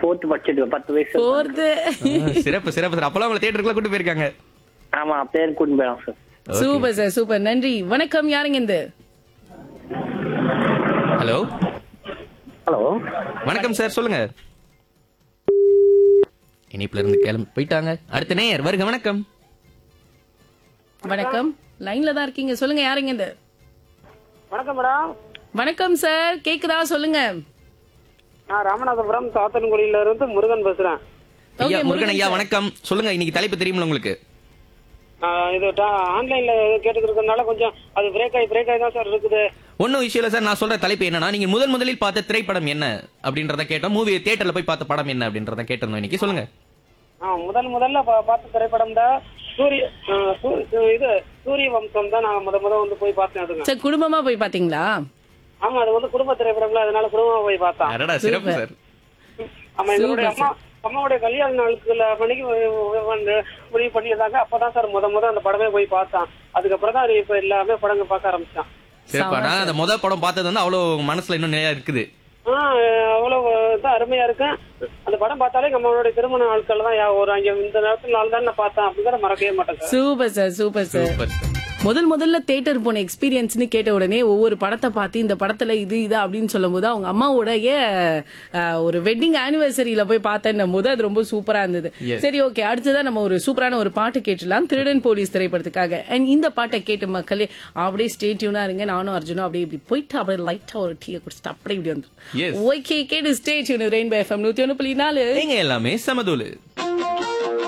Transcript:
Fourth படிச்சிட்டு பத்து வயசு போறது சிறப்பு சிறப்பு சார் அப்பெல்லாம் உங்களை தியேட்டருக்குள்ள கூட்டு போயிருக்காங்க ஆமா பேர் கூட்டிட்டு போயிடும் சார் சூப்பர் சார் சூப்பர் நன்றி வணக்கம் யாருங்க இந்த ஹலோ ஹலோ வணக்கம் சார் சொல்லுங்க இனிப்புல இருந்து கிளம்பி போயிட்டாங்க அடுத்த நேயர் வருக வணக்கம் வணக்கம் லைன்ல தான் இருக்கீங்க சொல்லுங்க யாருங்க இந்த வணக்கம் மேடம் வணக்கம் சார் கேக்குதா சொல்லுங்க நான் ராமநாதபுரம் சாத்தன்குடியில இருந்து முருகன் பேசுறேன் ஐயா Okay, முருகன் ஐயா sir. வணக்கம் சொல்லுங்க இன்னைக்கு தலைப்பு தெரியுமில்ல உங்களுக்கு ஆஹ் இது ஆன்லைன்ல கேட்டுட்டு இருக்கறதுனால கொஞ்சம் அது பிரேக் ஆகி பிரேக் ஆகி தான் சார் இருக்குது ஒன்னும் விஷயம் இல்ல சார் நான் சொல்ற தலைப்பு என்னன்னா நீங்க முதல் முதலில் பார்த்த திரைப்படம் என்ன அப்படின்றத கேட்டோம் மூவி தியேட்டர்ல போய் பார்த்த படம் என்ன அப்படின்றத கேட்டிருந்தோம் இன்னைக்கு சொல்லுங்க ஆஹ் முதல் முதல்ல பா- பார்த்த திரைப்படம் தான் சூரிய ஆஹ் சூ- இது சூரிய வம்சம் தான் நான் முத முத வந்து போய் பார்த்தேன் அதுங்க சார் குடும்பமா போய் பாத்தீங்களா ஆமா அது வந்து குடும்ப திரைப்படம்ல அதனால குடும்பமா போய் பார்த்தேன் அடடா சிறப்பு Super. சார் ஆமா எங்களுடைய Super, அம்மா அம்மாவுடைய கல்யாண நாளுக்குள்ள மணிக்கு வந்து முடிவு பண்ணியிருந்தாங்க அப்பதான் சார் முத முத அந்த படமே போய் பார்த்தேன் அதுக்கப்புறம் தான் இப்ப எல்லாமே படங்க பார்க்க ஆரம்பிச்சான் சிறப்பா நான் அந்த முதல் படம் பார்த்தது வந்து அவ்வளவு மனசுல இன்னும் நிறைய இருக்குது ஆஹ் அவ்வளவு தான் அருமையா இருக்கு அந்த படம் பார்த்தாலே நம்மளுடைய திருமண நாட்கள் தான் யா- ஒரு அங்க இந்த நேரத்துல நாள் தான் நான் பார்த்தேன் அப்படிங்கிற மறக்கவே மாட்டேன் sir super sir super sir super முதல் முதல்ல தேட்டர் போன எக்ஸ்பீரியன்ஸ்னு கேட்ட உடனே ஒவ்வொரு படத்தை பார்த்து இந்த படத்துல இது இது அப்படின்னு சொல்லும்போது அவங்க அம்மாவுடைய அஹ், ஒரு வெட்டிங் ஆனிவர்சரியில போய் பார்த்தேன் போது அது ரொம்ப சூப்பரா இருந்தது Yes. சரி ஓகே அடுத்ததான் நம்ம ஒரு சூப்பரான ஒரு பாட்டு கேட்டுலாம் திருடன் போலீஸ் திரைப்படத்துக்காக அண்ட் இந்த பாட்டை கேட்டு மக்களே அப்படியே ஸ்டேட்யூனா இருங்க நானும் அர்ஜுனும் அப்படியே இப்படி போயிட்டு அப்படியே லைட்டா ஒரு டீயை குடிச்சிட்டு அப்படியே இப்படி வந்து Yes. ஓகே கேட்டு ஸ்டேட்யூன் ரெயின்போ எஃப்எம் நூத்தி ஒன்று புள்ளி நாலு நீங்க எல்லாமே சமதூலு